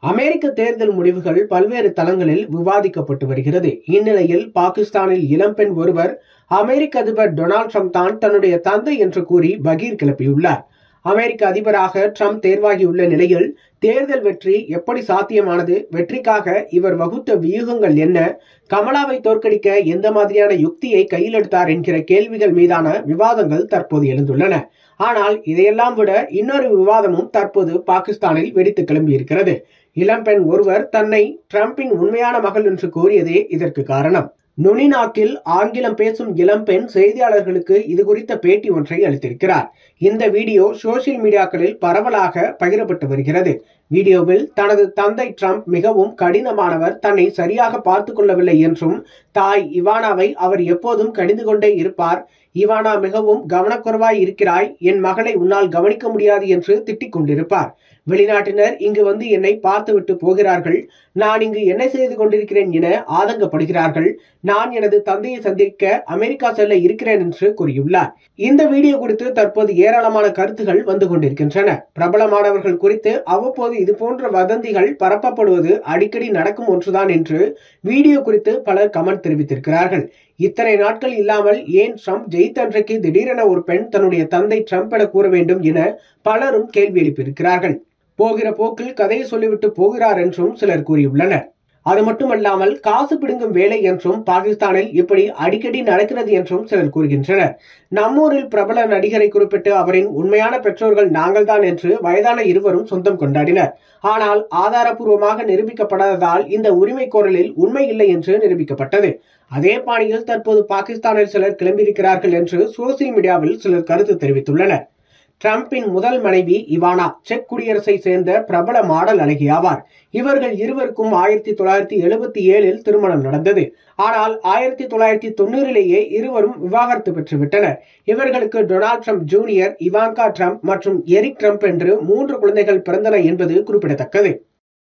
அமெரிக்க தேர்தல் முடிவுகள் பல்வேறு தளங்களில் விவாதிக்கப்பட்டு வருகிறது இந்நிலையில் பாகிஸ்தானில் இளம்பெண் ஒருவர் அமெரிக்க அதிபர் டொனால்ட் ட்ரம்ப் தான் தன்னுடைய தந்தை என்று கூறி பகீர் கிளப்பியுள்ளார் அமெரிக்க அதிபராக ட்ரம்ப் தேர்வாகியுள்ள நிலையில் தேர்தல் வெற்றி எப்படி சாத்தியமானது வெற்றிக்காக இவர் வகுத்த வியூகங்கள் என்ன கமலாவை தோற்கடிக்க எந்த மாதிரியான யுக்தியை கையில் எடுத்தார் என்கிற கேள்விகள் மீதான விவாதங்கள் தற்போது எழுந்துள்ளன ஆனால் இதையெல்லாம் விட இன்னொரு விவாதமும் தற்போது பாகிஸ்தானில் வெடித்து கிளம்பியிருக்கிறது இளம்பெண் ஒருவர் தன்னை ட்ரம்பின் உண்மையான மகள் என்று கூறியதே இதற்கு காரணம் நுனிநாக்கில் ஆங்கிலம் பேசும் இளம்பெண் செய்தியாளர்களுக்கு இது குறித்த பேட்டி ஒன்றை அளித்திருக்கிறார் இந்த வீடியோ சோசியல் மீடியாக்களில் பரவலாக பகிரப்பட்டு வருகிறது வீடியோவில் தனது தந்தை ட்ரம்ப் மிகவும் கடினமானவர் தன்னை சரியாக பார்த்து கொள்ளவில்லை என்றும் தாய் இவானாவை அவர் எப்போதும் கடிந்து கொண்டே இருப்பார் இவானா மிகவும் கவனக்குறைவாய் இருக்கிறாய் என் மகளை உன்னால் கவனிக்க முடியாது என்று திட்டிக் கொண்டிருப்பார் வெளிநாட்டினர் இங்கு வந்து என்னை பார்த்துவிட்டு போகிறார்கள் நான் இங்கு என்ன செய்து கொண்டிருக்கிறேன் என ஆதங்கப்படுகிறார்கள் நான் எனது தந்தையை சந்திக்க அமெரிக்கா செல்ல இருக்கிறேன் என்று கூறியுள்ளார் இந்த வீடியோ குறித்து தற்போது ஏராளமான கருத்துகள் வந்து கொண்டிருக்கின்றன பிரபலமானவர்கள் குறித்து அவ்வப்போது இது போன்ற வதந்திகள் பரப்பப்படுவது அடிக்கடி நடக்கும் ஒன்றுதான் என்று வீடியோ குறித்து பலர் கமெண்ட் தெரிவித்திருக்கிறார்கள் இத்தனை நாட்கள் இல்லாமல் ஏன் ட்ரம்ப் ஜெயித்த அன்றைக்கு திடீரென ஒரு பெண் தன்னுடைய தந்தை ட்ரம்ப் என கூற வேண்டும் என பலரும் கேள்வி எழுப்பியிருக்கிறார்கள் போகிற போக்கில் கதையை சொல்லிவிட்டு போகிறார் என்றும் சிலர் கூறியுள்ளனர் அது மட்டுமல்லாமல் காசு பிடுங்கும் வேலை என்றும் பாகிஸ்தானில் இப்படி அடிக்கடி நடக்கிறது என்றும் சிலர் கூறுகின்றனர் நம்மூரில் பிரபல நடிகரை குறிப்பிட்டு அவரின் உண்மையான பெற்றோர்கள் நாங்கள்தான் என்று வயதான இருவரும் சொந்தம் கொண்டாடினர் ஆனால் ஆதாரபூர்வமாக நிரூபிக்கப்படாததால் இந்த உரிமை கோரலில் உண்மை இல்லை என்று நிரூபிக்கப்பட்டது அதே பாணியில் தற்போது பாகிஸ்தானில் சிலர் கிளம்பியிருக்கிறார்கள் என்று சோசியல் மீடியாவில் சிலர் கருத்து தெரிவித்துள்ளனர் ட்ரம்பின் முதல் மனைவி இவானா செக் குடியரசை சேர்ந்த பிரபல மாடல் அழகி ஆவார் இவர்கள் இருவருக்கும் ஆயிரத்தி தொள்ளாயிரத்தி எழுபத்தி ஏழில் திருமணம் நடந்தது ஆனால் ஆயிரத்தி தொள்ளாயிரத்தி தொண்ணூறிலேயே இருவரும் விவாகரத்து பெற்றுவிட்டனர் இவர்களுக்கு Donald Trump junior Ivanka Trump மற்றும் எரிக் ட்ரம்ப் என்று மூன்று குழந்தைகள் பிறந்தன என்பது குறிப்பிடத்தக்கது